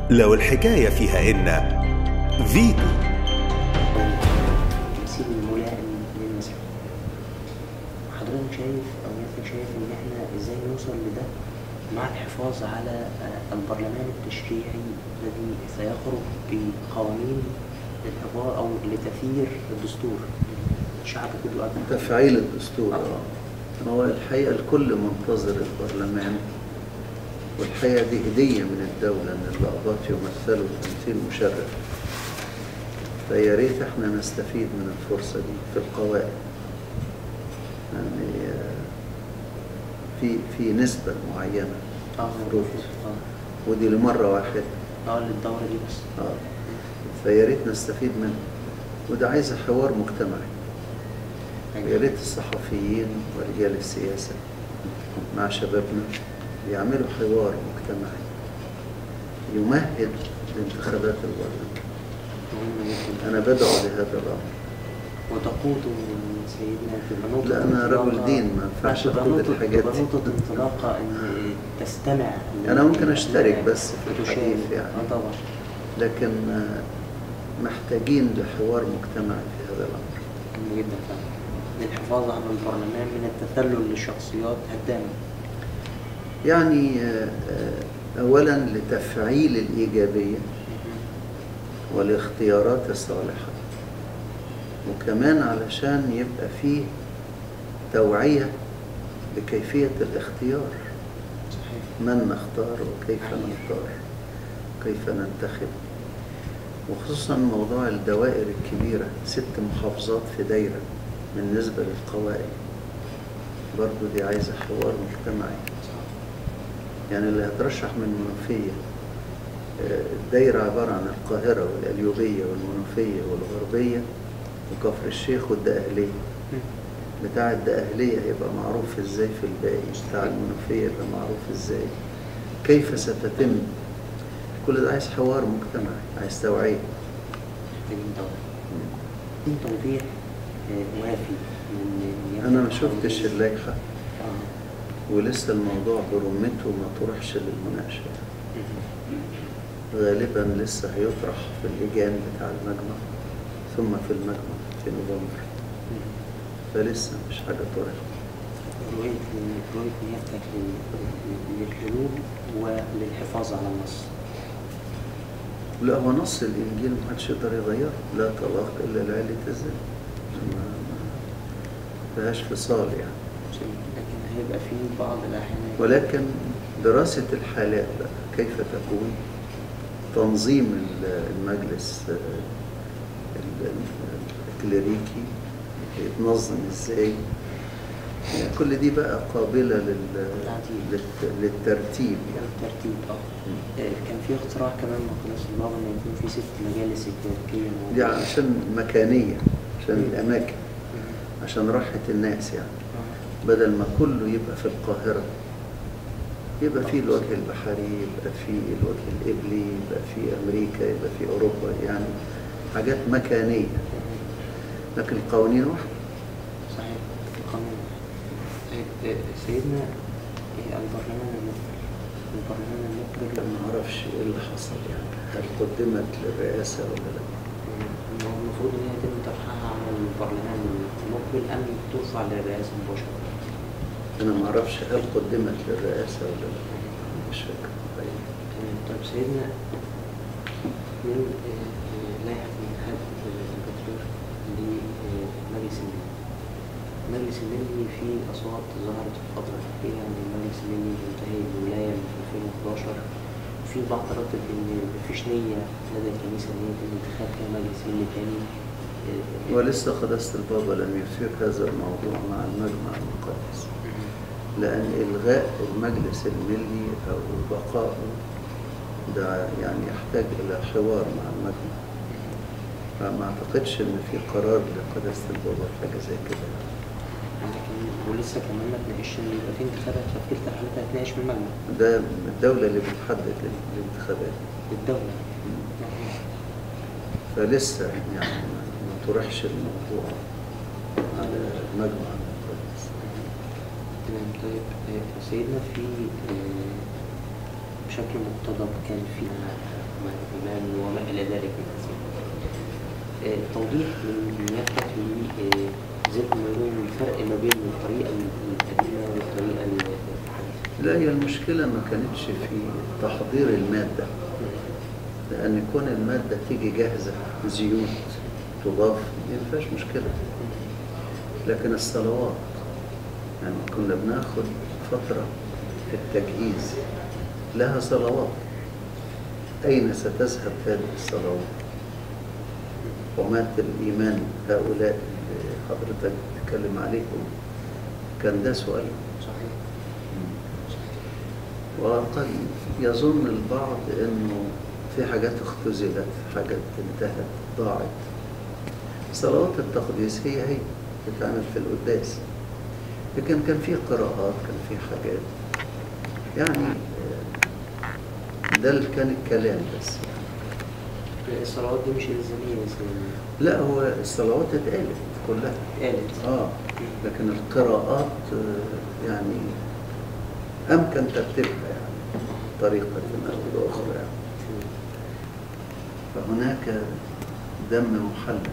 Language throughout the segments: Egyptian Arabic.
لو الحكاية فيها إن فيتو التمثيل الملائم للمسيح حضرتك شايف او انت شايف ان احنا ازاي نوصل لده مع الحفاظ على آه، البرلمان التشريعي الذي سيخرج بقوانين للحفاظ او لتثيير الدستور الشعب كله أكبر. تفعيل الدستور آه. هو الحقيقة الكل منتظر البرلمان والحقيقة دي هدية من الدولة إن الأقباط يمثلوا تمثيل مشرف فيا ريت احنا نستفيد من الفرصة دي في القوائم يعني آه، في في نسبة معينة اه مفروض اه ودي لمرة واحدة اه للدورة دي بس اه فيا ريت نستفيد منه وده عايز حوار مجتمعي يا ريت الصحفيين ورجال السياسة مع شبابنا يعملوا حوار مجتمعي يمهد لانتخابات البرلمان مهم جدا أنا بدعو لهذا الأمر وتقود سيدنا تبقى نقطة لا، أنا انطلاقة- رجل دين، ما ينفعش لا، تبقى أقود نقطة- الحاجات تبقى دي. نقطة انطلاقة ان تستمع أنا ممكن لل- أشترك بس في وتشارك. الحديث يعني. اه طبعا لكن آه، محتاجين لحوار مجتمعي في هذا الأمر مهم جدا فعلا للحفاظ على البرلمان من التسلل لشخصيات هدامة يعني آه، آه، أولا لتفعيل الإيجابية والاختيارات الصالحة وكمان علشان يبقى فيه توعية بكيفية الاختيار صحيح من نختار وكيف أيوة. نختار كيف ننتخب وخصوصا موضوع الدوائر الكبيرة ست محافظات في دايرة بالنسبة للقوائم برضو دي عايزة حوار مجتمعي صح. يعني اللي هترشح من منوفية آه، الدايرة عبارة عن القاهرة والقليوبية والمنوفية والغربية وكفر الشيخ والدقهلية مم. بتاع الدقهلية هيبقى معروف ازاي في الباقي بتاع المنوفية يبقى معروف ازاي كيف ستتم كل ده عايز حوار مجتمعي عايز توعية محتاجين دورة محتاجين توضيح آه، وافي من من أنا ما يفتح شفتش حوالين- اللائحة اه ولسه الموضوع برمته ما طرحش للمناقشة مم. غالبا لسه هيطرح في اللجان بتاع المجمع ثم في المجمع في نوفمبر مم. فلسه مش حاجة طرحت رؤية رؤية نيابتك لل- للحلول وللحفاظ على النص لا هو نص الإنجيل ما حدش يقدر يغيره لا طلاق إلا لعلة الزنا ما ما فيهاش فصال يعني لكن هيبقى في بعض الأحيان ولكن دراسة الحالات بقى كيف تكون تنظيم ال- المجلس آه، ال- ال- الكليريكي يتنظم ازاي يعني كل دي بقى قابلة لل... للت- للترتيب يعني الترتيب اه آه، كان في اقتراح كمان من قناة البابا ان يكون في ست مجالس كليريكية دي موجودة. عشان مكانية عشان مم. الأماكن مم. عشان راحة الناس يعني آه. بدل ما كله يبقى في القاهرة يبقى في الوجه البحري يبقى في الوجه الإبلي يبقى في أمريكا يبقى في أوروبا يعني حاجات مكانية لكن القوانين واحدة صحيح القانون طيب آه، سيدنا آه، البرلمان المقبل البرلمان المقبل ما أعرفش إيه اللي حصل يعني هل قدمت للرئاسة ولا لا هو المفروض ان هي يتم طرحها على البرلمان المقبل ام ترفع للرئاسه مباشره أنا ما أعرفش هل قدمت للرئاسة ولا لا مش فاكر طيب. تمام طيب سيدنا من آه، آه، لائحه من حد البطرير لمجلس الملي مجلس الملي فيه اصوات ظهرت في الفتره الاخيره ان المجلس الملي ينتهي الولايه من 2011 وفي بعض ردد ان مفيش نيه لدى الكنيسه ان هي يتم انتخاب فيها مجلس ملي تاني آه، ولسه قداسة البابا لم يثير هذا الموضوع مع المجمع المقدس لأن إلغاء المجلس الملي أو بقائه ده يعني يحتاج إلى حوار مع المجمع فما أعتقدش إن في قرار لقداسة البابا في حاجة زي كده لكن ولسه كمان ما تناقش ان يبقى في انتخابات ففي كلتا الحالات هتناقش من المجمع ده الدولة اللي بتحدد الانتخابات للدوله فلسه يعني ما- ما طرحش الموضوع على المجمع المقدس تمام طيب آه، سيدنا في آه، بشكل مقتضب كان فيها مع الإمام وما إلى ذلك من الأسباب. آه، توضيح من نيابتك لذكر معلوم الفرق ما بين الطريقة القديمة والطريقة الحديثة. لا هي المشكلة ما كانتش في تحضير المادة لأن كون المادة تيجي جاهزة زيوت تضاف دي ما فيهاش مشكلة لكن الصلوات يعني كنا بناخد فترة في التجهيز لها صلوات أين ستذهب هذه الصلوات ومات الإيمان هؤلاء اللي حضرتك بتتكلم عليهم كان ده سؤال صحيح. وقد يظن البعض انه في حاجات اختزلت حاجات انتهت ضاعت صلوات التقديس هي هي بتتعمل في القداس لكن كان في قراءات كان في حاجات يعني آه، ده اللي كان الكلام بس الصلوات دي مش إلزامية يا سيدنا. لا هو الصلوات اتقالت كلها قالت. اه لكن القراءات آه، يعني امكن ترتيبها يعني طريقه او باخرى يعني فهناك دم محلل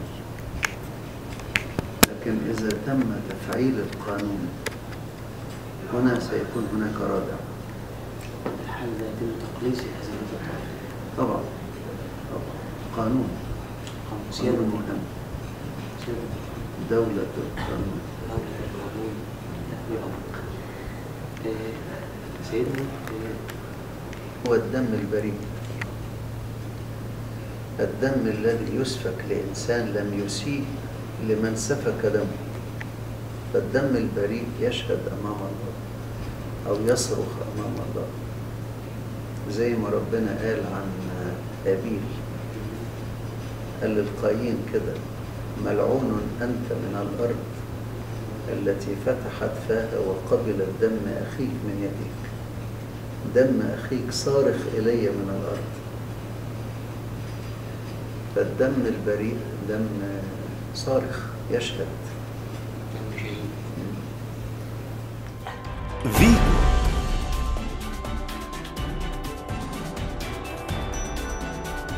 لكن إذا تم تفعيل القانون هنا سيكون هناك رادع هل يتم تقليص الحزمات الطائفة؟ طبعا طبعا قانون سيادة قانون مهم سيادة دولة القانون دولة القانون لا يؤمن. آه، سيدنا آه، هو الدم البريء الدم الذي يسفك لإنسان لم يسيء لمن سفك دمه فالدم البريء يشهد أمام الله أو يصرخ أمام الله زي ما ربنا قال عن هابيل قال للقايين كده ملعون أنت من الأرض التي فتحت فاها وقبلت دم أخيك من يديك دم أخيك صارخ إلي من الأرض فالدم البريء دم صارخ يشهد دم شهيد. فيتو